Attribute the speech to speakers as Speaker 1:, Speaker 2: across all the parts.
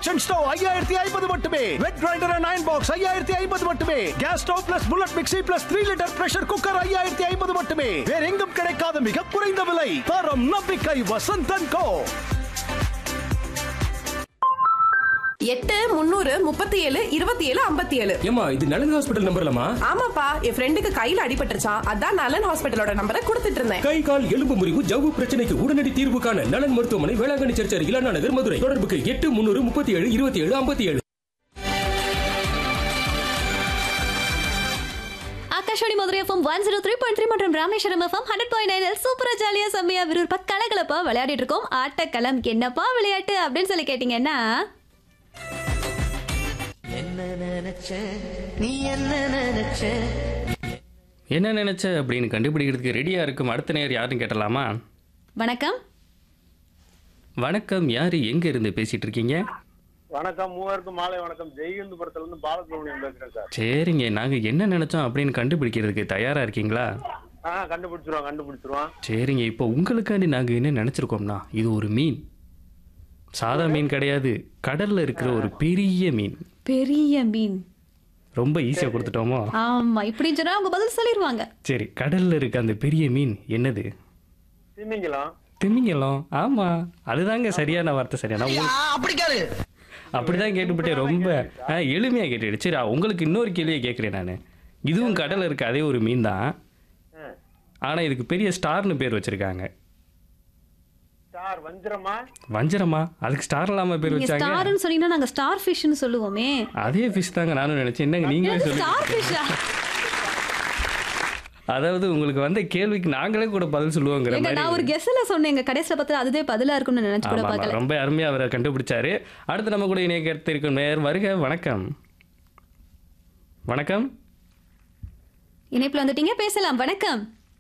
Speaker 1: Induction stove ஐயாயிரத்தி ஐம்பது மட்டுமே wet grinder and iron box ஐயாயிரத்தி ஐம்பது மட்டுமே gas stove plus bullet mixie plus three litre pressure cooker ஐயாயிரத்தி ஐம்பது மட்டுமே வேற எங்கும் கிடைக்காத மிக குறைந்த விலை தரம் நம்பிக்கை வசந்தன் கோ
Speaker 2: எட்டு முந்நூறு முப்பத்தி ஏழு இருபத்தி ஏழு ஐம்பத்தி ஏழு
Speaker 3: ஏமா இது நலன் ஹாஸ்பிட்டல் நம்பர்லாமா
Speaker 2: ஆமாப்பா என் ஃப்ரெண்டுக்கு கையில அடிபட்டுருச்சான் அதான் நலன் ஹாஸ்பிட்டலோட நம்பரை கொடுத்துட்டு இருந்தேன்
Speaker 3: கை கால் எலும்பு முறிவு ஜவ்வு பிரச்சனைக்கு உடனடி தீர்வு காண நலன் மருத்துவமனை வேளாங்கண்ணி சர்ச் அருகில் அண்ணா நகர் மதுரை தொடர்புக்கு எட்டு முன்னூறு முப்பத்தி ஏழு இருபத்தி ஏழு ஐம்பத்தி ஏழு
Speaker 4: Akashvani Madurai FM one zero three point three மற்றும் Rameswaram FM hundred point nine சூப்பரா ஜாலியா செம்மையா விறுவிறுப்பா கலகலப்பா விளையாடிட்டு இருக்கோம் ஆட்டக்களம் என்னப்பா விளையாட்டு அப்படின்னு சொல்லி கேட்டீங்கன்னா
Speaker 5: என்ன நினைச்ச நீ என்ன நினைச்ச
Speaker 6: என்ன நினைச்ச அப்படின்னு கண்டுபிடிக்கிறதுக்கு ரெடியா இருக்கும் அடுத்த நேர் யாருன்னு கேட்டலாமா
Speaker 4: வணக்கம்
Speaker 6: வணக்கம் யாரு எங்க இருந்து பேசிட்டு இருக்கீங்க
Speaker 7: வணக்கம் மூவருக்கும் மாலை வணக்கம் ஜெய்ஹிந்த் படத்துல இருந்து பாலசுப்ரமணியம் பேசுறேன் சார்
Speaker 6: சரிங்க நாங்க என்ன நினைச்சோம் அப்படின்னு கண்டுபிடிக்கிறதுக்கு தயாரா இருக்கீங்களா
Speaker 7: ஆ கண்டுபிடிச்சிருவோம் கண்டுபிடிச்சிருவோம்
Speaker 6: சரிங்க இப்போ உங்களுக்காண்டி நாங்க என்ன நினைச்சிருக்கோம்னா இது ஒரு மீன் சாதா மீன் கிடையாது கடல்ல இருக்கிற ஒரு பெரிய மீன்
Speaker 4: பெரிய மீன்
Speaker 6: ரொம்ப ஈஸியா கொடுத்துட்டோமோ
Speaker 4: ஆமா இப்படின்னு சொன்னா அவங்க பதில் சொல்லிடுவாங்க
Speaker 6: சரி கடல்ல இருக்க அந்த பெரிய மீன் என்னது
Speaker 7: திமிங்கலம்
Speaker 6: திமிங்கலம் ஆமா அதுதாங்க சரியான வார்த்தை சரியான
Speaker 5: அப்படி கேளு
Speaker 6: அப்படிதான் கேட்டுப்பட்டே ரொம்ப ஆ, எளிமையா கேட்டுடு சரி உங்களுக்கு இன்னொரு கேள்வியை கேட்குறேன் நான் இதுவும் கடல்ல இருக்க அதே ஒரு மீன் தான் ஆனா இதுக்கு பெரிய ஸ்டார்னு பேர் வச்சிருக்காங்க
Speaker 7: ஸ்டார் வஞ்சிரமா
Speaker 6: வஞ்சரமா அதுக்கு ஸ்டார் இல்லாம பேர்
Speaker 4: நீங்க
Speaker 6: வச்சாங்க
Speaker 4: ஸ்டார்னு சொன்னீங்கன்னா நாங்க ஸ்டார் ஃபிஷ்னு சொல்லுவோமே
Speaker 6: அதே ஃபிஷ் தாங்க நானும் நினைச்சேன் என்னங்க நீங்களே சொல்லி
Speaker 4: ஸ்டார் ஃபிஷ்ஷா
Speaker 6: அதாவது உங்களுக்கு வந்த கேள்விக்கு நாங்களே கூட பதில் சொல்லுவோங்கிற
Speaker 4: எங்க நான் ஒரு
Speaker 6: மாதிரி
Speaker 4: கெஸ்ல சொன்னேங்க கடைசியில பார்த்தா அதுவே பதிலா இருக்கும்னு நினைச்சு கூட
Speaker 6: ஆமா, ஆமா.
Speaker 4: பார்க்கல
Speaker 6: ரொம்ப அருமையா அவரை கண்டுபிடிச்சாரு அடுத்து நம்ம கூட இணைய இருக்கும் நேர் வருக வணக்கம் வணக்கம்
Speaker 4: இணைப்புல வந்துட்டீங்க பேசலாம் வணக்கம்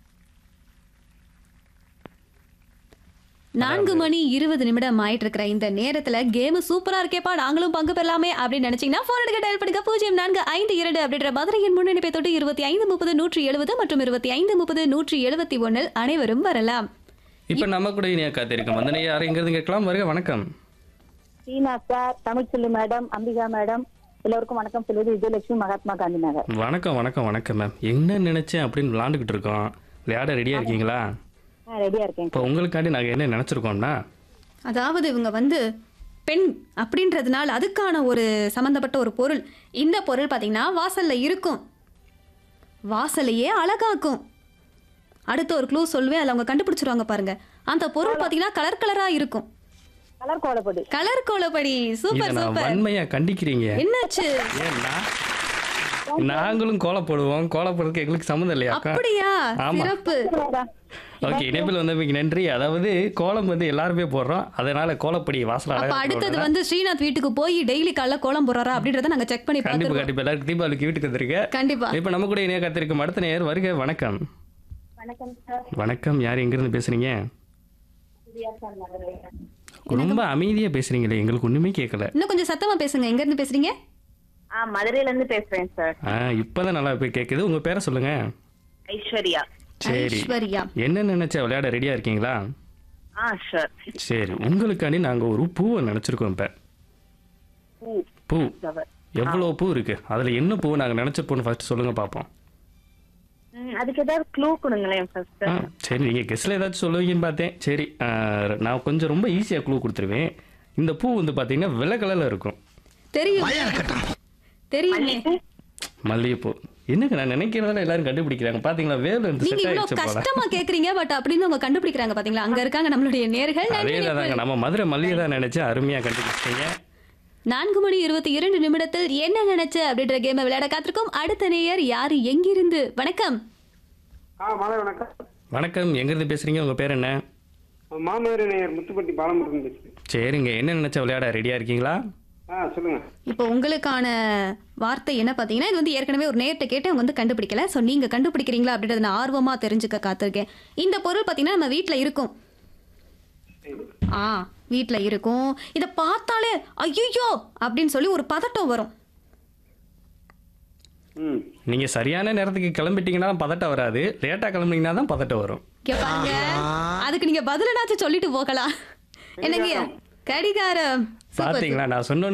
Speaker 4: நான்கு மணி இருபது நிமிடம் ஆயிட்டு இருக்கிற இந்த நேரத்துல கேம் சூப்பரா இருக்கேப்பா நாங்களும் பங்கு பெறலாமே அப்படின்னு நினைச்சீங்கன்னா போன் எடுக்க டயல் பண்ணுங்க பூஜ்ஜியம் நான்கு ஐந்து இரண்டு அப்படின்ற மதுரையின் முன்னணிப்பை தொட்டு இருபத்தி ஐந்து முப்பது நூற்றி எழுபது மற்றும் இருபத்தி ஐந்து முப்பது நூற்றி எழுபத்தி ஒன்னில் அனைவரும் வரலாம்
Speaker 6: இப்ப நம்ம கூட இணைய காத்திருக்கோம் வந்தனை யாரும் எங்கிறது கேட்கலாம் வருக வணக்கம்
Speaker 8: Seena sir Tamilselvi madam Ambika madam எல்லோருக்கும் வணக்கம் சொல்வது விஜயலட்சுமி மகாத்மா காந்தி நகர்
Speaker 6: வணக்கம் வணக்கம் வணக்கம் மேம் என்ன நினைச்சேன் அப்படின்னு விளாண்டுக்கிட்டு இருக்கோம் விளையாட ரெடியா இருக்கீங்களா
Speaker 8: நான் ரெடியா இருக்கேன்
Speaker 6: இப்போ உங்களுக்காண்டி நாங்க என்ன நினைச்சிருக்கோம்னா
Speaker 4: அதாவது இவங்க வந்து பெண் அப்படின்றதுனால அதுக்கான ஒரு சம்பந்தப்பட்ட ஒரு பொருள் இந்த பொருள் பார்த்தீங்கன்னா வாசல்ல இருக்கும் வாசலையே அழகாக்கும் அடுத்த ஒரு க்ளூ சொல்லுவேன் அதில் அவங்க கண்டுபிடிச்சிருவாங்க பாருங்க அந்த பொருள் பார்த்தீங்கன்னா கலர் கலரா இருக்கும்
Speaker 8: கலர் கோலப்படு
Speaker 4: கலர் கோலப்படி
Speaker 6: இதை
Speaker 4: சூப்பர்
Speaker 6: நான்
Speaker 4: சூப்பர்
Speaker 6: வன்மையா கண்டிக்கிறீங்க
Speaker 4: என்னாச்சு
Speaker 6: ஏன்னா நாங்களும் கோலம் போடுவோம் கோலம் போடுறதுக்கு எங்களுக்கு சம்மந்தம் இல்லையா அக்கா
Speaker 4: அப்படியா
Speaker 6: ஆமா.
Speaker 4: சிறப்பு
Speaker 6: ஓகே இணைப்பில் வந்தமைக்கு நன்றி அதாவது கோலம் வந்து எல்லாருமே போடுறோம் அதனால கோலப்படி வாசல்
Speaker 4: அப்ப
Speaker 6: அழகா
Speaker 4: அடுத்தது
Speaker 6: போடுறோம்.
Speaker 4: வந்து ஸ்ரீநாத் வீட்டுக்கு போய் டெய்லி காலைல கோலம் போடுறாரா அப்படின்றத நாங்க செக் பண்ணி
Speaker 6: கண்டிப்பா
Speaker 4: பார்த்துருவோம்
Speaker 6: கண்டிப்பா எல்லாருக்கும் தீபாவளிக்கு வீட்டுக்கு வந்திருக்க
Speaker 4: கண்டிப்பா
Speaker 6: இப்ப நம்ம கூட இணைய காத்திருக்கும் அடுத்த நேயர் வருக வணக்கம்
Speaker 8: வணக்கம் சார்
Speaker 6: வணக்கம் யார் எங்கிருந்து பேசுறீங்க ரொம்ப அமைதியா பேசுறீங்களே எங்களுக்கு ஒண்ணுமே கேட்கல
Speaker 4: இன்னும் கொஞ்சம் சத்தமா பேசுங்க எங்க இருந்து பேசுறீங்க
Speaker 8: ஆ மதுரையில இருந்து பேசுறேன் சார்
Speaker 6: ஆ இப்பதான் நல்லா போய் கேக்குது உங்க பேரை சொல்லுங்க
Speaker 8: ஐஸ்வர்யா
Speaker 6: சரி
Speaker 4: ஐஸ்வர்யா
Speaker 6: என்ன நினைச்ச விளையாட ரெடியா இருக்கீங்களா
Speaker 8: ஆ சார்
Speaker 6: சரி உங்களுக்காண்டி நாங்க ஒரு பூவை நினைச்சிருக்கோம் இப்ப பூ எவ்வளவு பூ இருக்கு அதுல என்ன பூ நாங்க நினைச்சிருப்போம்னு ஃபர்ஸ்ட் சொல்லுங்க பாப்போம்
Speaker 8: அதுக்கு ஏதாவது க்ளூ கொடுங்களேன் ஃபர்ஸ்ட்
Speaker 6: ஆ, சரி நீங்க கெஸ்ட்ல ஏதாச்சும் சொல்லுவீங்கன்னு பார்த்தேன் சரி ஆ, நான் கொஞ்சம் ரொம்ப ஈஸியா க்ளூ கொடுத்துருவேன் இந்த பூ வந்து பாத்தீங்கன்னா வெள்ளை கலர்ல இருக்கும்
Speaker 4: தெரியும் தெரியுமே
Speaker 6: மல்லிகைப்பூ என்னங்க நான் நினைக்கிறதால எல்லாரும் கண்டுபிடிக்கிறாங்க பாத்தீங்களா வேலை இருந்து
Speaker 4: நீங்க
Speaker 6: செட்
Speaker 4: இவ்வளவு
Speaker 6: ஆயிடுச்சு போல
Speaker 4: கஷ்டமா கேக்குறீங்க பட் அப்படின்னு அவங்க கண்டுபிடிக்கிறாங்க பாத்தீங்களா அங்க இருக்காங்க நம்மளுடைய நேர்கள்
Speaker 6: அதே தாங்க நம்ம மதுரை மல்லிகை தான் நினைச்சேன் அருமையா கண்டுபிடிச்சிட்டீங்க
Speaker 4: நான்கு மணி இருபத்தி இரண்டு நிமிடத்தில் என்ன நினைச்ச அப்படின்ற கேமை விளையாட காத்திருக்கோம் அடுத்த நேயர் யாரு எங்கிருந்து வணக்கம்
Speaker 7: ஆ மாலை வணக்கம்
Speaker 6: வணக்கம் எங்கிருந்து பேசுறீங்க உங்க பேர் என்ன
Speaker 7: மாமதுரை நேயர் முத்துப்பட்டி பாலமுருகன் பேசுறேன்
Speaker 6: சரிங்க என்ன நினைச்ச விளையாட ரெடியா இருக்கீங்களா
Speaker 7: ஆ சொல்லுங்க
Speaker 4: இப்போ உங்களுக்கான வார்த்தை என்ன பார்த்தீங்கன்னா இது வந்து ஏற்கனவே ஒரு நேர்கிட்ட கேட்டு அவங்க வந்து கண்டுபிடிக்கல ஸோ நீங்கள் கண்டுபிடிக்கிறீங்களா அப்படின்றத நான் ஆர்வமாக தெரிஞ்சுக்க காத்திருக்கேன் இந்த பொருள் பார்த்தீங்கன்னா நம்ம வீட்டில் இருக்கும் ஆ வீட்டில் இருக்கும் இதை பார்த்தாலே ஐயோ அப்படின்னு சொல்லி ஒரு பதட்டம் வரும்
Speaker 7: ம்
Speaker 6: நீங்க சரியான நேரத்துக்கு கிளம்பிட்டீங்கன்னா பதட்டம் வராது லேட்டா கிளம்புனீங்கன்னா தான் பதட்டம் வரும்
Speaker 4: இங்க பாருங்க அதுக்கு நீங்க பதிலனாச்சும் சொல்லிட்டு போகலாம் என்னங்க கடிகாரம் சூப்பர்
Speaker 6: பாத்தீங்களா நான் சொன்ன